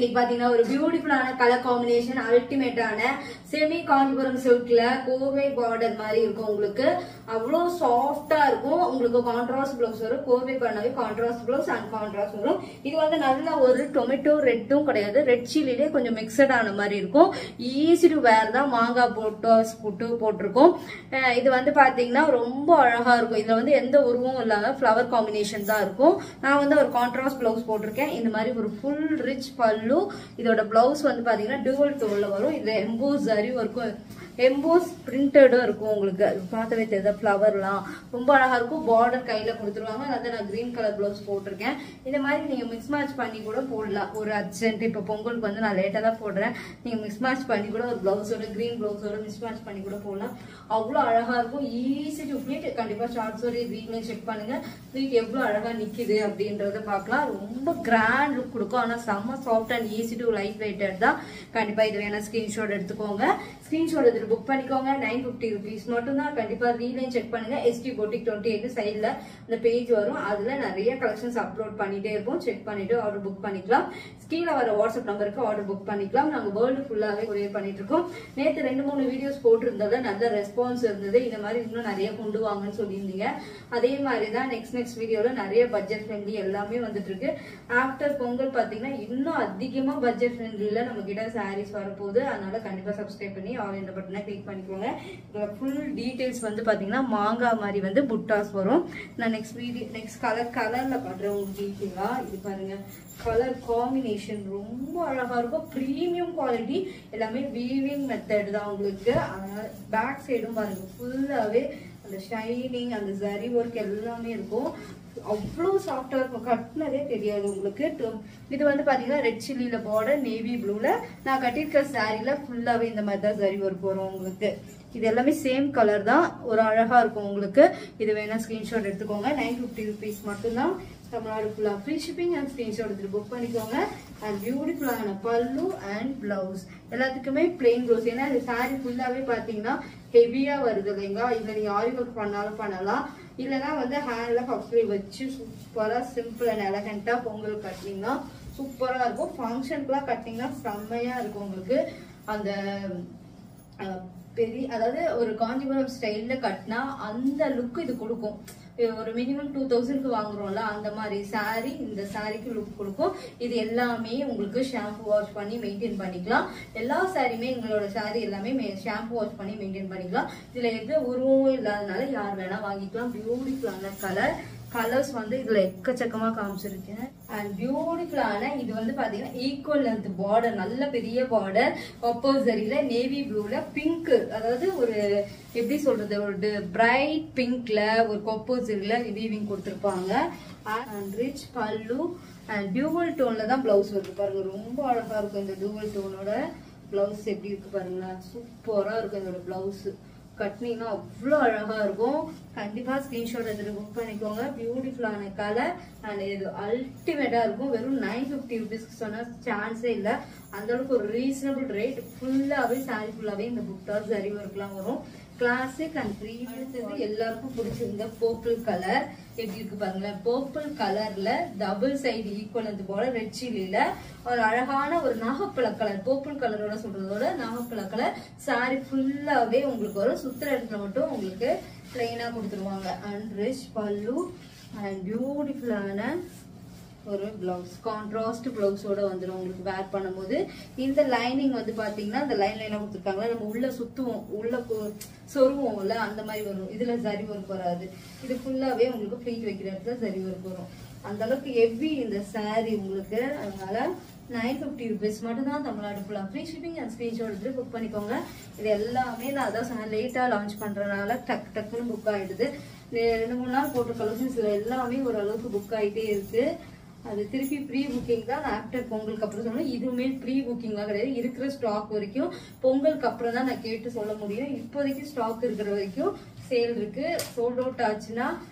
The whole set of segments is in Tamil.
இன்னைக்கு பாத்தீங்கன்னா ஒரு பியூட்டிஃபுல்லான கலர் காம்பினேஷன் அல்டிமேட்டான செமி காஞ்சிபுரம் சில்க்ல கோவை பார்டர் மாதிரி இருக்கும் உங்களுக்கு அவ்வளோ சாஃப்டா இருக்கும் உங்களுக்கு கான்ட்ராஸ்ட் பிளவுஸ் வரும் கோவை பண்ணவே கான்ட்ராஸ்ட் பிளவுஸ் அண்ட் கான்ட்ராஸ்ட் வரும் இது வந்து நல்ல ஒரு டொமேட்டோ ரெட்டும் கிடையாது ரெட் சில்லிலே கொஞ்சம் மிக்சட் ஆன மாதிரி இருக்கும் ஈஸி டு வேர் தான் மாங்காய் போட்டு புட்டு போட்டிருக்கோம் அஹ் இது வந்து பாத்தீங்கன்னா ரொம்ப அழகா இருக்கும் இதுல வந்து எந்த உருவமும் இல்லாம ஃப்ளவர் காம்பினேஷன் தான் இருக்கும் நான் வந்து ஒரு கான்ட்ராஸ்ட் பிளவுஸ் போட்டிருக்கேன் இந்த மாதிரி ஒரு ஃபுல் ரிச் பல்லு இதோட பிளவுஸ் வந்து பாத்தீங்கன்னா டுவல் டோன்ல வரும் இதுல எம்போஸ் ஜரி இருக்கும் எம்போஸ் பிரிண்டடும் இருக்கும் உங்களுக்கு அது பார்க்கவே தெரியுது ஃப்ளவர்லாம் ரொம்ப அழகா இருக்கும் பார்டர் கையில கொடுத்துருவாங்க அதான் நான் கிரீன் கலர் பிளவுஸ் போட்டிருக்கேன் இந்த மாதிரி நீங்க மிக்ஸ் மேட்ச் பண்ணி கூட போடலாம் ஒரு அர்ஜென்ட் இப்போ பொங்கலுக்கு வந்து நான் லேட்டாக தான் போடுறேன் நீங்க மிக்ஸ் மேட்ச் பண்ணி கூட ஒரு பிளவுஸோட கிரீன் பிளவுஸோட மிக்ஸ் மேட்ச் பண்ணி கூட போடலாம் அவ்வளோ அழகா இருக்கும் ஈஸி டு ஃபிட் கண்டிப்பா ஷார்ட்ஸோட வீக்லையும் செக் பண்ணுங்க வீக் எவ்வளோ அழகா நிக்குது அப்படின்றத பார்க்கலாம் ரொம்ப கிராண்ட் லுக் கொடுக்கும் ஆனா செம்ம soft and easy to light weighted தான் கண்டிப்பா இது வேணா ஸ்கிரீன்ஷாட் எடுத்துக்கோங்க ஸ்கிரீன்ஷாட் எடுத்து புக் பண்ணிக்கோங்க நைன் ஃபிஃப்டி ருபீஸ் மட்டும் தான் கண்டிப்பா ரீலையும் செக் பண்ணுங்க எஸ்டி போட்டிக் டுவெண்ட்டி எயிட் சைட்ல இந்த பேஜ் வரும் அதுல நிறைய கலெக்ஷன்ஸ் அப்லோட் பண்ணிட்டே இருப்போம் செக் பண்ணிட்டு ஆர்டர் புக் பண்ணிக்கலாம் கீழே வர வாட்ஸ்அப் நம்பருக்கு ஆர்டர் புக் பண்ணிக்கலாம் நாங்க வேர்ல்டு ஃபுல்லாவே கொரியர் பண்ணிட்டு இருக்கோம் நேத்து ரெண்டு மூணு வீடியோஸ் போட்டிருந்ததுல நல்ல ரெஸ்பான்ஸ் இருந்தது இந்த மாதிரி இன்னும் நிறைய கொண்டு வாங்கன்னு சொல்லியிருந்தீங்க அதே மாதிரி தான் நெக்ஸ்ட் நெக்ஸ்ட் வீடியோல நிறைய பட்ஜெட் ஃப்ரெண்ட்லி எல்லாமே வந்துட்டு இருக்கு ஆஃப்டர் பொங்கல் பாத்தீங்கன்னா இன்னும் அதிகமா பட்ஜெட் ஃப்ரெண்ட்லில நம்ம கிட்ட சாரீஸ் வரப்போகுது அதனால கண்டிப்பா சப்ஸ்கிரைப் பண்ணி ஆல் இந்த பட்டனை கிளிக் பண்ணிக்கோங்க இதோட ஃபுல் டீடைல்ஸ் வந்து பாத்தீங்கன்னா மாங்காய் மாதிரி வந்து புட்டாஸ் வரும் நான் நெக்ஸ்ட் வீடியோ நெக்ஸ்ட் கலர் கலர்ல பண்றேன் உங்களுக்கு டீட்டெயிலா இது பாருங்க கலர் காம்பினேஷன் ரொம்ப அழகா இருக்கும் ப்ரீமியம் குவாலிட்டி எல்லாமே வீவிங் மெத்தட் தான் உங்களுக்கு பேக் சைடும் பாருங்க ஃபுல்லாவே அந்த ஷைனிங் அந்த ஜரி ஒர்க் எல்லாமே இருக்கும் அவ்வளோ சாஃப்டா இருக்கும் கட்டினதே தெரியாது உங்களுக்கு டு- இது வந்து பாத்தீங்கன்னா ரெட் சில்லியில பார்டர் நேவி ப்ளூல நான் கட்டியிருக்க சாரில ஃபுல்லாவே இந்த மாதிரி தான் ஜரி ஒர்க் வரும் உங்களுக்கு இது எல்லாமே சேம் கலர் தான் ஒரு அழகா இருக்கும் உங்களுக்கு இது வேணா ஸ்கிரீன்ஷாட் எடுத்துக்கோங்க நைன் ஃபிஃப்டி ருபீஸ் மட்டும்தான் தமிழ்நாடு ஃபுல்லாக ஃப்ரீ ஷிப்பிங் அண்ட் ஸ்க்ரீன்ஷாட் எடுத்துட்டு புக் பண்ணிக்கோங்க அண்ட் பியூட்டிஃபுல்லான பல்லு அண்ட் பிளவுஸ் எல்லாத்துக்குமே பிளெயின் ப்ளவுஸ் ஏன்னா இந்த சாரி ஃபுல்லாகவே பார்த்தீங்கன்னா ஹெவியாக வருது இல்லைங்களா இதில் நீங்கள் ஆரி ஒர்க் பண்ணாலும் பண்ணலாம் இல்லைன்னா வந்து ஹேண்டில் ஃபஸ்ட்லி வச்சு சூப்பராக சிம்பிள் அண்ட் எலகண்ட்டாக பொங்கல் கட்டினீங்கன்னா சூப்பராக இருக்கும் ஃபங்க்ஷனுக்குலாம் கட்டினீங்கன்னா செம்மையாக இருக்கும் உங்களுக்கு அந்த அஹ், பெரிய அதாவது ஒரு காஞ்சிபுரம் ஸ்டைல்ல கட்டினா அந்த லுக் இது கொடுக்கும் இது ஒரு மினிமம் டூ தௌசண்ட்க்கு வாங்குறோம்ல அந்த மாதிரி saree இந்த சாரிக்கு லுக் கொடுக்கும் இது எல்லாமே உங்களுக்கு ஷாம்பு வாஷ் பண்ணி மெயின்டைன் பண்ணிக்கலாம் எல்லா சாரியுமே எங்களோட saree எல்லாமே ஷாம்பு வாஷ் பண்ணி மெயின்டைன் பண்ணிக்கலாம் இதுல எது உருவமும் இல்லாதனால யார் வேணா வாங்கிக்கலாம் பியூட்டிஃபுல்லான கலர் கலர்ஸ் வந்து இதுல எக்கச்சக்கமா காமிச்சிருக்கேன் அண்ட் பியூட்டிஃபுல்லான இது வந்து பாத்தீங்கன்னா ஈக்குவல் லென்த் பார்டர் நல்ல பெரிய பார்டர் ஒப்போசரியில நேவி ப்ளூல பிங்க் அதாவது ஒரு எப்படி சொல்றது ஒரு பிரைட் பிங்க்ல ஒரு கொப்போசரியில வீவிங் கொடுத்துருப்பாங்க அண்ட் ரிச் பல்லு அண்ட் டியூவல் டோன்ல தான் பிளவுஸ் வருது பாருங்க ரொம்ப அழகா இருக்கும் இந்த டியூவல் டோனோட பிளவுஸ் எப்படி இருக்கு பாருங்க சூப்பரா இருக்கும் இதோட பிளவுஸ் கட்டினீங்கன்னா அவ்வளோ அழகா இருக்கும் கண்டிப்பா ஸ்கிரீன்ஷாட் எடுத்துட்டு புக் பண்ணிக்கோங்க பியூட்டிஃபுல்லான கலர் அண்ட் இது அல்டிமேட்டா இருக்கும் வெறும் நைன் ஃபிஃப்டி ருபீஸ்க்கு சொன்னா சான்ஸே இல்லை அந்த அளவுக்கு ஒரு ரீசனபிள் ரேட் ஃபுல்லாவே சாரி ஃபுல்லாவே இந்த புக் டாஸ் சரி ஒர்க்லாம் வரும் கிளாசிக் அண்ட் ப்ரீமியம் அடுத்தது எல்லாருக்கும் பிடிச்சிருந்த பர்பிள் கலர் எப்படி இருக்கு பாருங்களேன் பர்பிள் கலர்ல டபுள் சைடு ஈக்குவல் அது போல ரெட் சில்லில ஒரு அழகான ஒரு நாகப்பழ கலர் பர்பிள் கலரோட சொல்றதோட நாகப்பழ கலர் சாரி ஃபுல்லாவே உங்களுக்கு வரும் சுத்துற இடத்துல மட்டும் உங்களுக்கு பிளைனா கொடுத்துருவாங்க அண்ட் ரிச் பல்லு அண்ட் பியூட்டிஃபுல்லான ஒரு பிளவுஸ் கான்ட்ராஸ்ட் பிளவுஸோட வந்துடும் உங்களுக்கு வேர் பண்ணும்போது இந்த லைனிங் வந்து பாத்தீங்கன்னா இந்த லைன் லைனா கொடுத்துருக்காங்களா நம்ம உள்ள சுத்துவோம் உள்ள கு- சொருவோம்ல அந்த மாதிரி வரும் இதுல சரி ஒர்க் வராது இது ஃபுல்லாவே உங்களுக்கு ஃப்ளீட் வைக்கிற இடத்துல சரி ஒர்க் வரும் அந்த அளவுக்கு ஹெவி இந்த saree உங்களுக்கு அதனால நைன் ஃபிஃப்டி ருபீஸ் மட்டும் தான் தமிழ்நாடு ஃபுல்லாக ஃப்ரீ ஷிப்பிங் அண்ட் ஸ்க்ரீன்ஷாட் எடுத்து புக் பண்ணிக்கோங்க இது எல்லாமே நான் அதான் சொன்னேன் லேட்டாக லான்ச் பண்ணுறதுனால டக் டக்குன்னு புக் ஆயிடுது நே- ரெண்டு மூணு நாள் போட்ட கலெக்ஷன்ஸ் எல்லாமே ஓரளவுக்கு புக் ஆயிட்டே இருக்கு அது திருப்பி ப்ரீ புக்கிங் தான் நான் ஆஃப்டர் பொங்கலுக்கு அப்புறம் சொன்னேன் இதுவுமே ப்ரீ புக்கிங்லாம் கிடையாது இருக்கிற ஸ்டாக் வரைக்கும் பொங்கலுக்கு அப்புறம் தான் நான் கேட்டு சொல்ல முடியும் இப்போதைக்கு ஸ்டாக் இருக்கிற வரைக்கும் சேல் இருக்கு சோல்ட் அவுட் ஆச்சுன்னா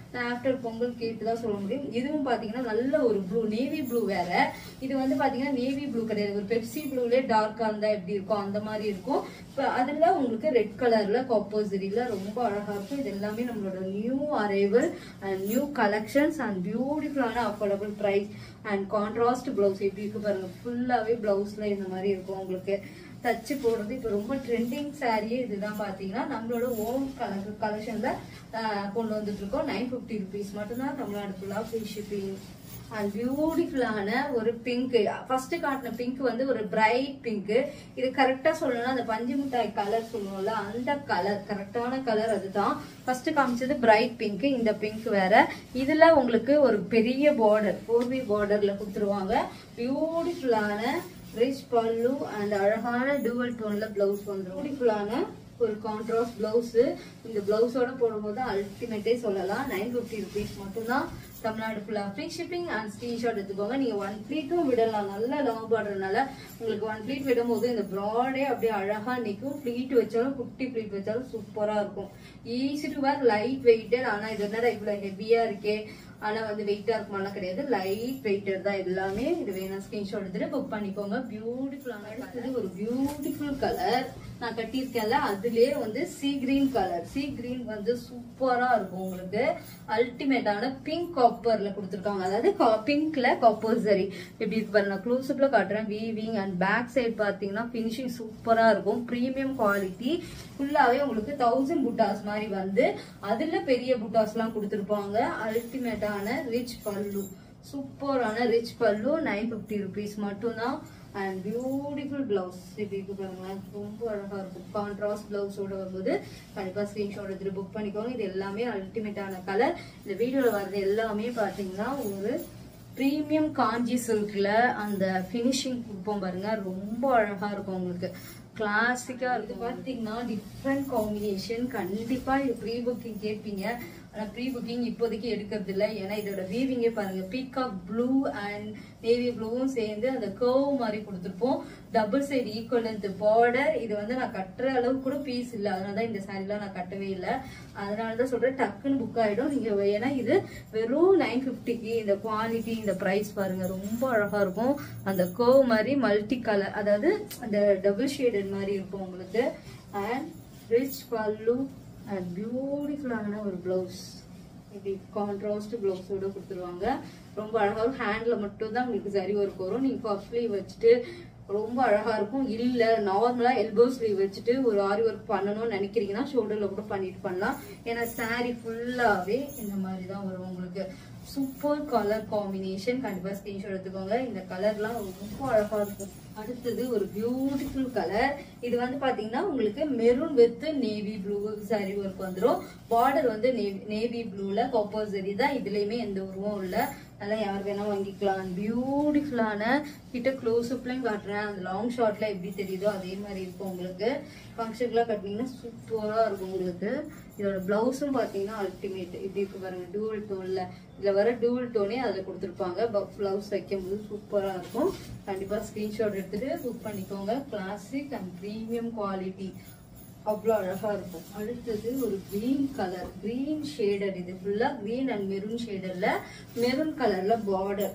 ஆஃப்டர் பொங்கல் கேட்டு தான் சொல்ல முடியும் இதுவும் பாத்தீங்கன்னா நல்ல ஒரு ப்ளூ நேவி ப்ளூ வேற இது வந்து பாத்தீங்கன்னா நேவி ப்ளூ கிடையாது ஒரு பெப்சி ப்ளூலே டார்க்கா இருந்தா எப்படி இருக்கும் அந்த மாதிரி இருக்கும் இப்போ அதுல உங்களுக்கு ரெட் கலர்ல காப்போசரியில ரொம்ப அழகா இருக்கும் இது எல்லாமே நம்மளோட new arrival and new collections and பியூட்டிஃபுல்லான affordable price and contrast blouse எப்படி இருக்கு பாருங்க ஃபுல்லாவே பிளவுஸ்ல இந்த மாதிரி இருக்கும் உங்களுக்கு தச்சு போடுறது இப்போ ரொம்ப ட்ரெண்டிங் சாரியே இதுதான் பாத்தீங்கன்னா நம்மளோட ஓன் கலர் கலெக்ஷன்ல கொண்டு வந்துட்டு இருக்கோம் நைன் ஃபிஃப்டி ருபீஸ் மட்டும்தான் தமிழ்நாடு ஃபுல்லா ஃப்ரீ ஷிப்பிங் அண்ட் பியூட்டிஃபுல்லான ஒரு பிங்க் ஃபர்ஸ்ட் காட்டின பிங்க் வந்து ஒரு பிரைட் பிங்க் இது கரெக்டா சொல்லணும்னா அந்த பஞ்சு மிட்டாய் கலர் சொல்லுவோம்ல அந்த கலர் கரெக்டான கலர் அதுதான் ஃபர்ஸ்ட் காமிச்சது பிரைட் பிங்க் இந்த பிங்க் வேற இதுல உங்களுக்கு ஒரு பெரிய பார்டர் ஃபோர்வி பார்டர்ல கொடுத்துருவாங்க பியூட்டிஃபுல்லான ரிச் பல்லு அண்ட் அழகான டூவல் டோன்ல பிளவுஸ் வந்துடும் பியூட்டிஃபுல்லான ஒரு கான்ட்ராஸ்ட் பிளவுஸ் இந்த பிளவுஸோட போடும்போது அல்டிமேட்டே சொல்லலாம் நைன் ஃபிஃப்டி ருபீஸ் மட்டும்தான் தமிழ்நாடு ஃபுல்லா ஃப்ரீ ஷிப்பிங் அண்ட் ஸ்கிரீன்ஷாட் எடுத்துக்கோங்க நீங்க ஒன் ப்ளீட்டும் விடலாம் நல்ல லாங் பார்டர்னால உங்களுக்கு ஒன் ப்ளீட் விடும்போது இந்த ப்ராடே அப்படியே அழகா நிற்கும் ப்ளீட் வச்சாலும் குட்டி ப்ளீட் வச்சாலும் சூப்பரா இருக்கும் easy to wear light weighted ஆனா இது என்னடா இவ்வளவு ஹெவியா இருக்கே ஆனா வந்து வெயிட்டா இருக்குமாலாம் கிடையாது லைட் வெயிட்டட் தான் எல்லாமே இது வேணா ஸ்கிரீன்ஷாட் எடுத்துட்டு புக் பண்ணிக்கோங்க பியூட்டிஃபுல்லான அடுத்தது ஒரு பியூட்டிஃபுல் கலர் நான் கட்டியிருக்கேன்ல அதுலயே வந்து sea green colour sea green வந்து சூப்பரா இருக்கும் உங்களுக்கு அல்டிமேட்டான பிங்க் காப்பர்ல கொடுத்துருக்காங்க அதாவது பிங்க்ல காப்பர் சரி எப்படி இருக்கு பாருங்க க்ளோஸ்அப்ல காட்டுறேன் வீவிங் அண்ட் பேக் சைடு பாத்தீங்கன்னா பினிஷிங் சூப்பரா இருக்கும் ப்ரீமியம் குவாலிட்டி ஃபுல்லாவே உங்களுக்கு தௌசண்ட் புட்டாஸ் மாதிரி வந்து அதுல பெரிய புட்டாஸ் எல்லாம் கொடுத்துருப்பாங்க அல்டிமேட்டான ரிச் பல்லு சூப்பரான ரிச் பல்லு நைன் ஃபிஃப்டி ருபீஸ் மட்டும்தான் அண்ட் பியூட்டிஃபுல் பிளவுஸ் இப்படி இருக்கு பாருங்களேன் ரொம்ப அழகா இருக்கும் கான்ட்ராஸ்ட் பிளவுஸோட வரும்போது கண்டிப்பா ஸ்கிரீன்ஷாட் எடுத்துட்டு புக் பண்ணிக்கோங்க இது எல்லாமே அல்டிமேட்டான கலர் இந்த வீடியோல வர்றது எல்லாமே பாத்தீங்கன்னா ஒரு ப்ரீமியம் காஞ்சி சில்க்ல அந்த ஃபினிஷிங் கொடுப்போம் பாருங்க ரொம்ப அழகா இருக்கும் உங்களுக்கு கிளாசிக்கா இருக்கு பாத்தீங்கன்னா டிஃப்ரெண்ட் காம்பினேஷன் கண்டிப்பா இது ப்ரீ புக்கிங் கேட்பீங்க ஆனா ப்ரீ புக்கிங் இப்போதைக்கு எடுக்கிறது இல்லை ஏன்னா இதோட வீவிங்கே பாருங்க பீகாக் ப்ளூ அண்ட் நேவி ப்ளூவும் சேர்ந்து அந்த கர்வ் மாதிரி கொடுத்துருப்போம் double side equal length border இது வந்து நான் கட்டுற அளவுக்கு கூட பீஸ் இல்லை அதனால தான் இந்த சாரிலாம் நான் கட்டவே இல்லை அதனால தான் சொல்றேன் டக்குன்னு புக் ஆயிடும் நீங்க ஏன்னா இது வெறும் நைன் ஃபிஃப்டிக்கு இந்த குவாலிட்டி இந்த ப்ரைஸ் பாருங்க ரொம்ப அழகா இருக்கும் அந்த கர்வ் மாதிரி மல்டி கலர் அதாவது அந்த டபுள் ஷேடட் மாதிரி இருக்கும் உங்களுக்கு அண்ட் ரிச் பல்லு அண்ட் பியூட்டிஃபுல்லான ஒரு பிளவுஸ் இப்படி கான்ட்ராஸ்ட் பிளவுஸோட கொடுத்துருவாங்க ரொம்ப அழகா ஹேண்ட்ல மட்டும் தான் உங்களுக்கு சரி ஒர்க் வரும் நீங்க பஃப் ஸ்லீவ் வச்சுட்டு ரொம்ப அழகா இருக்கும் இல்ல நார்மலா எல்போ ஸ்லீவ் வச்சுட்டு ஒரு ஆரி ஒர்க் பண்ணணும்னு நினைக்கிறீங்கன்னா ஷோல்டர்ல கூட பண்ணிட்டு பண்ணலாம் ஏன்னா saree ஃபுல்லாவே இந்த மாதிரி தான் வரும் உங்களுக்கு சூப்பர் கலர் காம்பினேஷன் கண்டிப்பா ஸ்கிரீன்ஷாட் எடுத்துக்கோங்க இந்த கலர்லாம் ரொம்ப அழகா இருக்கும் அடுத்தது ஒரு பியூட்டிஃபுல் கலர் இது வந்து பாத்தீங்கன்னா உங்களுக்கு maroon with navy blue saree work வந்துரும் பார்டர் வந்து நேவி ப்ளூல காப்பர் சரி தான் இதுலயுமே எந்த உருவம் இல்ல நல்லா யார் வேணா வாங்கிக்கலாம் பியூட்டிஃபுல்லான கிட்ட க்ளோஸ் அப்லையும் காட்டுறேன் அந்த லாங் ஷார்ட்ல எப்படி தெரியுதோ அதே மாதிரி இருக்கும் உங்களுக்கு ஃபங்க்ஷனுக்குலாம் கட்டினீங்கன்னா சூப்பரா இருக்கும் உங்களுக்கு இதோட பிளவுஸும் பாத்தீங்கன்னா அல்டிமேட் இப்படி இருக்கு பாருங்க டூவல் டோன்ல இதுல வர டூவல் டோனே அதுல கொடுத்துருப்பாங்க பிளவுஸ் வைக்கும்போது சூப்பரா இருக்கும் கண்டிப்பா ஸ்கிரீன்ஷாட் எடுத்துட்டு புக் பண்ணிக்கோங்க கிளாசிக் அண்ட் ப்ரீமியம் குவாலிட்டி அவ்வளோ அழகா இருக்கும் அடுத்தது ஒரு கிரீன் கலர் கிரீன் ஷேடர் இது ஃபுல்லா கிரீன் அண்ட் மெரூன் ஷேடர்ல மெரூன் கலர்ல பார்டர்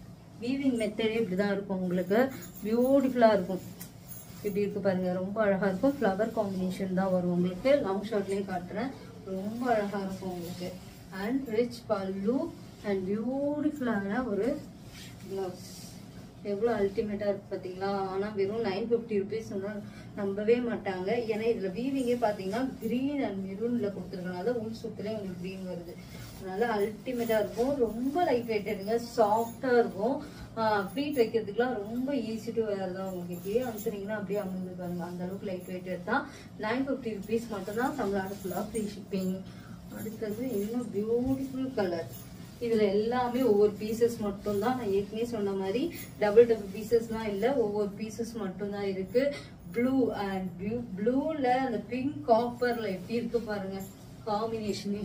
வீவிங் மெத்தடே இப்படிதான் இருக்கும் உங்களுக்கு பியூட்டிஃபுல்லா இருக்கும் இப்படி இருக்கு பாருங்க ரொம்ப அழகா இருக்கும் ஃப்ளவர் காம்பினேஷன் தான் வரும் உங்களுக்கு லாங் ஷார்ட்லயும் காட்டுறேன் ரொம்ப அழகா இருக்கும் உங்களுக்கு அண்ட் ரிச் பல்லு அண்ட் பியூட்டிஃபுல்லான ஒரு பிளவுஸ் எவ்வளோ அல்டிமேட்டாக இருக்கு பார்த்தீங்களா ஆனால் வெறும் நைன் ஃபிஃப்டி ருபீஸ் சொன்னால் நம்பவே மாட்டாங்க ஏன்னா இதில் வீவிங்கே பார்த்தீங்கன்னா க்ரீன் அண்ட் மெரூனில் கொடுத்துருக்கனால உள் சுற்றுலேயே உங்களுக்கு க்ரீன் வருது அதனால அல்டிமேட்டாக இருக்கும் ரொம்ப லைட் வெயிட்டடுங்க சாஃப்டாக இருக்கும் ஃப்ளீட் வைக்கிறதுக்குலாம் ரொம்ப ஈஸி டு வேர் தான் உங்களுக்கு இப்படியே அமுத்துனீங்கன்னா அப்படியே அமுந்து பாருங்க அந்த அளவுக்கு லைட் வெயிட்டட் தான் நைன் ஃபிஃப்டி ருபீஸ் மட்டும் தான் தமிழ்நாடு ஃபுல்லாக ஃப்ரீ ஷிப்பிங் அடுத்தது இன்னும் பியூட்டிஃபுல் கலர் இதுல எல்லாமே ஒவ்வொரு பீசஸ் மட்டும் தான் நான் ஏற்கனவே சொன்ன மாதிரி டபுள் டபுள் பீசஸ்லாம் இல்ல ஒவ்வொரு பீசஸ் மட்டும் தான் இருக்கு ப்ளூ அண்ட் ப்ளூ ப்ளூல அந்த பிங்க் காப்பர்ல எப்படி இருக்கு பாருங்க காம்பினேஷனே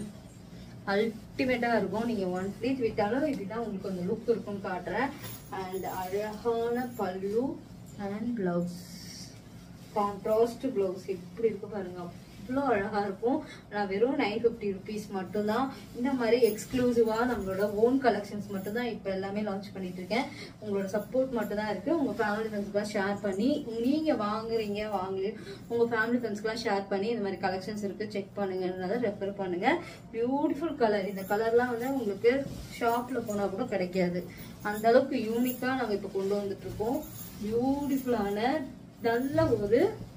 அல்டிமேட்டா இருக்கும் நீங்க ஒன் ப்ளீட் விட்டாலும் இப்படிதான் உங்களுக்கு அந்த லுக் இருக்கும்னு காட்டுறேன் அண்ட் அழகான பல்லு அண்ட் பிளவுஸ் கான்ட்ராஸ்ட் பிளவுஸ் எப்படி இருக்கு பாருங்க அவ்வளோ அழகா இருக்கும் நான் வெறும் நைன் ஃபிஃப்டி ருபீஸ் மட்டும்தான் இந்த மாதிரி எக்ஸ்க்ளூசிவா நம்மளோட ஓன் கலெக்ஷன்ஸ் மட்டும்தான் இப்போ எல்லாமே லான்ச் பண்ணிட்டு இருக்கேன் உங்களோட சப்போர்ட் மட்டும் தான் இருக்கு உங்க ஃபேமிலி ஃப்ரெண்ட்ஸ்க்குலாம் ஷேர் பண்ணி நீங்க வாங்குறீங்க வாங்கல உங்க ஃபேமிலி ஃப்ரெண்ட்ஸ்க்குலாம் ஷேர் பண்ணி இந்த மாதிரி கலெக்ஷன்ஸ் இருக்கு செக் பண்ணுங்கன்றத ரெஃபர் பண்ணுங்க பியூட்டிஃபுல் கலர் இந்த கலர்லாம் வந்து உங்களுக்கு ஷாப்ல போனா கூட கிடைக்காது அந்த அளவுக்கு யூனிக்கா நாங்க இப்போ கொண்டு வந்துட்டு இருக்கோம் பியூட்டிஃபுல்லான நல்ல ஒரு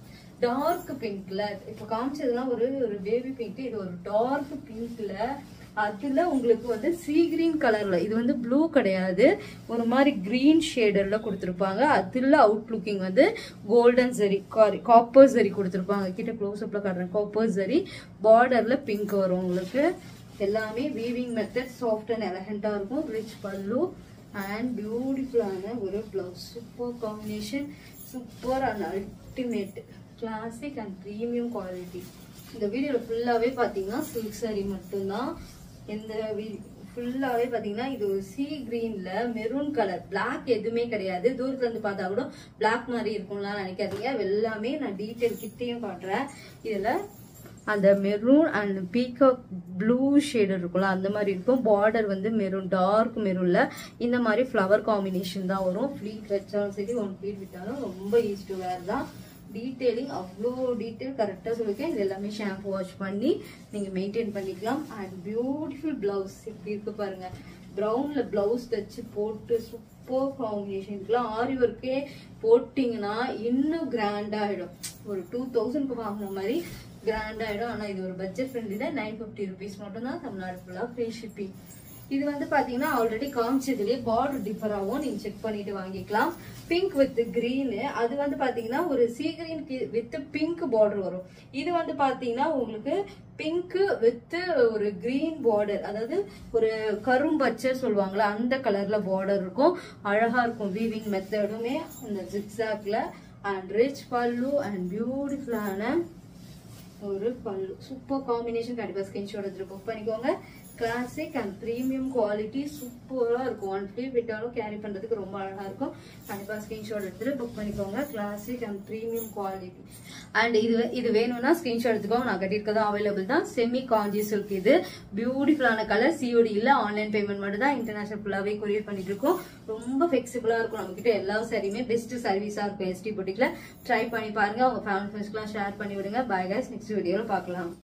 டார்க் பிங்க்ல இப்ப காமிச்சதுலாம் ஒரு ஒரு பேபி பிங்க் இது ஒரு டார்க் பிங்க்ல அதுல உங்களுக்கு வந்து சீ கிரீன் கலர்ல இது வந்து ப்ளூ கிடையாது ஒரு மாதிரி கிரீன் ஷேடர்ல கொடுத்துருப்பாங்க அதுல அவுட் லுக்கிங் வந்து கோல்டன் சரி காப்பர் சரி கொடுத்துருப்பாங்க கிட்ட க்ளோஸ் அப்ல காட்டுறேன் காப்பர் சரி பார்டர்ல பிங்க் வரும் உங்களுக்கு எல்லாமே வீவிங் மெத்தட் சாஃப்ட் அண்ட் எலகண்டா இருக்கும் ரிச் பல்லு அண்ட் பியூட்டிஃபுல்லான ஒரு blouse super combination super and ultimate classic and premium quality இந்த வீடியோவில் ஃபுல்லாகவே பார்த்தீங்கன்னா சில்க் saree மட்டும்தான் எந்த ஃபுல்லாகவே பார்த்தீங்கன்னா இது ஒரு சீ கிரீன்ல மெரூன் கலர் Black எதுவுமே கிடையாது தூரத்துல இருந்து பார்த்தா கூட Black மாதிரி இருக்கும்லாம் நினைக்காதீங்க எல்லாமே நான் டீட்டெயில் கிட்டேயும் காட்டுறேன் இதில் அந்த maroon and peacock blue shade இருக்கும்ல அந்த மாதிரி இருக்கும் பார்டர் வந்து மெரூன் டார்க் மெரூன்ல இந்த மாதிரி ஃப்ளவர் காம்பினேஷன் தான் வரும் ஃப்ளீட் வச்சாலும் சரி ஒன் ஃப்ளீட் விட்டாலும் ரொம்ப ஈஸி டு வேர் தான் டீட்டெயிலிங் அவ்வளோ டீட்டெயில் கரெக்டாக சொல்லியிருக்கேன் இது எல்லாமே ஷாம்பு வாஷ் பண்ணி நீங்கள் மெயின்டைன் பண்ணிக்கலாம் அண்ட் பியூட்டிஃபுல் பிளவுஸ் இப்படி இருக்கு பாருங்க ப்ரௌன்ல பிளவுஸ் தச்சு போட்டு சூப்பர் காம்பினேஷன் இதுக்கெல்லாம் ஆரி ஒர்க்கே போட்டிங்கன்னா இன்னும் கிராண்ட் ஆகிடும் ஒரு டூ தௌசண்ட்க்கு வாங்கின மாதிரி கிராண்ட் ஆகிடும் ஆனால் இது ஒரு பட்ஜெட் ஃப்ரெண்ட்லி தான் நைன் ஃபிஃப்டி ருபீஸ் மட்டும் தான் தமிழ்நாடு ஃபுல்லாக ஃப்ரீ ஷிப்பிங் இது வந்து பாத்தீங்கன்னா ஆல்ரெடி காமிச்சதுலயே பார்டர் டிஃபர் ஆகும் நீங்க செக் பண்ணிட்டு வாங்கிக்கலாம் பிங்க் வித் green அது வந்து பாத்தீங்கன்னா ஒரு sea green with pink border வரும் இது வந்து பாத்தீங்கன்னா உங்களுக்கு பிங்க் வித் ஒரு கிரீன் பார்டர் அதாவது ஒரு கரும்பச்சை சொல்லுவாங்கல்ல அந்த கலர்ல பார்டர் இருக்கும் அழகா இருக்கும் வீவிங் மெத்தடுமே அந்த ஜிக்ஸாக்ல அண்ட் ரிச் பல்லு அண்ட் பியூட்டிஃபுல்லான ஒரு பல்லு சூப்பர் காம்பினேஷன் கண்டிப்பா ஸ்கிரீன்ஷாட் எடுத்துட்டு புக் பண்ணிக்கோங்க கிளாசிக் அண்ட் ப்ரீமியம் குவாலிட்டி சூப்பரா இருக்கும் ஒன் ஃப்ரீ விட்டாலும் கேரி பண்றதுக்கு ரொம்ப அழகா இருக்கும் கண்டிப்பா ஸ்கிரீன்ஷாட் எடுத்துட்டு புக் பண்ணிக்கோங்க classic and premium quality and இது இது வேணும்னா ஸ்கிரீன்ஷாட் எடுத்துக்கோங்க நான் கட்டியிருக்கதும் அவைலபிள் தான் செமி காஞ்சி சில்க் இது பியூட்டிஃபுல்லான கலர் சிஓடி இல்ல ஆன்லைன் பேமெண்ட் மட்டும் தான் இன்டர்நேஷனல் ஃபுல்லாவே கொரியர் பண்ணிட்டு இருக்கோம் ரொம்ப ஃபிளெக்சிபிளா இருக்கும் நம்ம கிட்ட எல்லா சாரியுமே பெஸ்ட் சர்வீஸா இருக்கும் எஸ்டி பொட்டிக்ல ட்ரை பண்ணி பாருங்க உங்க ஃபேமிலி ஃப்ரெண்ட்ஸ்க்குலாம் ஷேர் பண்ணி விடுங்க பை கைஸ் நெக்ஸ்ட் வீடியோல பார்க்கலாம்